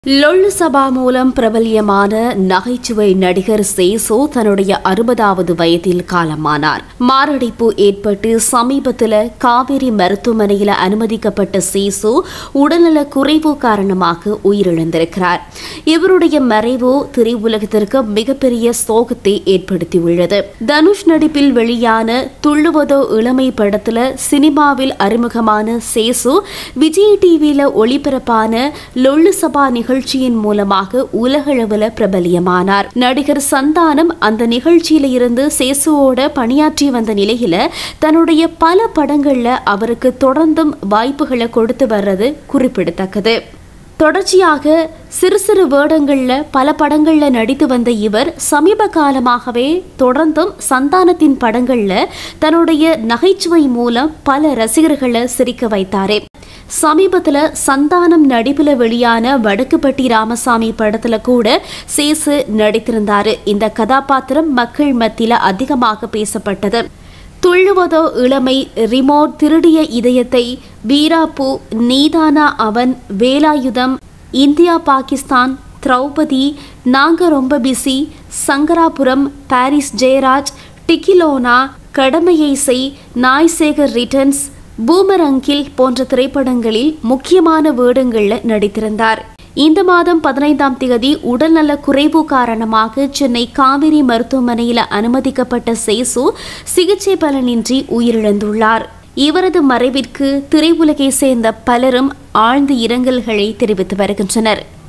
லொள்ளு சபா மூலம் பிரபல்யமான நகைச்சுவை நடிகர் சேசோ தன்னுடைய அறுபதாவது வயதில் காலமானார் மாரடைப்பு ஏற்பட்டு சமீபத்தில் காவேரி மருத்துவமனையில் அனுமதிக்கப்பட்ட சேசோ உடல்நல குறைவு காரணமாக உயிரிழந்திருக்கிறார் இவருடைய மறைவு திரையுலகத்திற்கு மிகப்பெரிய சோகத்தை ஏற்படுத்தியுள்ளது தனுஷ் நடிப்பில் வெளியான துள்ளுவதோ இளமை படத்துல சினிமாவில் அறிமுகமான சேசு விஜய் டிவியில ஒளிபரப்பான லொள்ளு சபா நிகழ்ச்சியின் மூலமாக உலகளவில் பிரபலியமானார் நடிகர் சந்தானம் அந்த நிகழ்ச்சியில இருந்து சேசுவோட பணியாற்றி வந்த நிலையில தன்னுடைய பல படங்கள்ல அவருக்கு தொடர்ந்தும் வாய்ப்புகளை கொடுத்து வர்றது குறிப்பிடத்தக்கது தொடர்ச்சியாக சிறு சிறு வேடங்கள்ல பல படங்கள்ல நடித்து வந்த இவர் சமீப காலமாகவே தொடர்ந்தும் சந்தானத்தின் படங்கள்ல தன்னுடைய நகைச்சுவை மூலம் பல ரசிகர்களை சிரிக்க வைத்தாரே சமீபத்துல சந்தானம் நடிப்புல வெளியான வடக்குப்பட்டி ராமசாமி படத்துல கூட சேசு நடித்திருந்தாரு இந்த கதாபாத்திரம் மக்கள் மத்தியில அதிகமாக பேசப்பட்டது துள்ளுவதோ இளமை ரிமோட் திருடிய இதயத்தை வீராப்பு நீதானா அவன் வேலாயுதம் இந்தியா பாகிஸ்தான் திரௌபதி நாங்க ரொம்ப பிஸி சங்கராபுரம் பாரிஸ் ஜெயராஜ் டிகிலோனா கடமையை செய் நாய்சேகர் ரிட்டர்ன்ஸ் பூமரங்கில் போன்ற திரைப்படங்களில் முக்கியமான வேடங்கள்ல நடித்திருந்தார் இந்த மாதம் பதினைந்தாம் தேதி உடல்நல குறைவு காரணமாக சென்னை காவிரி மருத்துவமனையில் அனுமதிக்கப்பட்ட சேசு சிகிச்சை பலனின்றி உயிரிழந்துள்ளார் இவரது மறைவிற்கு திரையுலகை சேர்ந்த பலரும் ஆழ்ந்த இரங்கல்களை தெரிவித்து வருகின்றனர்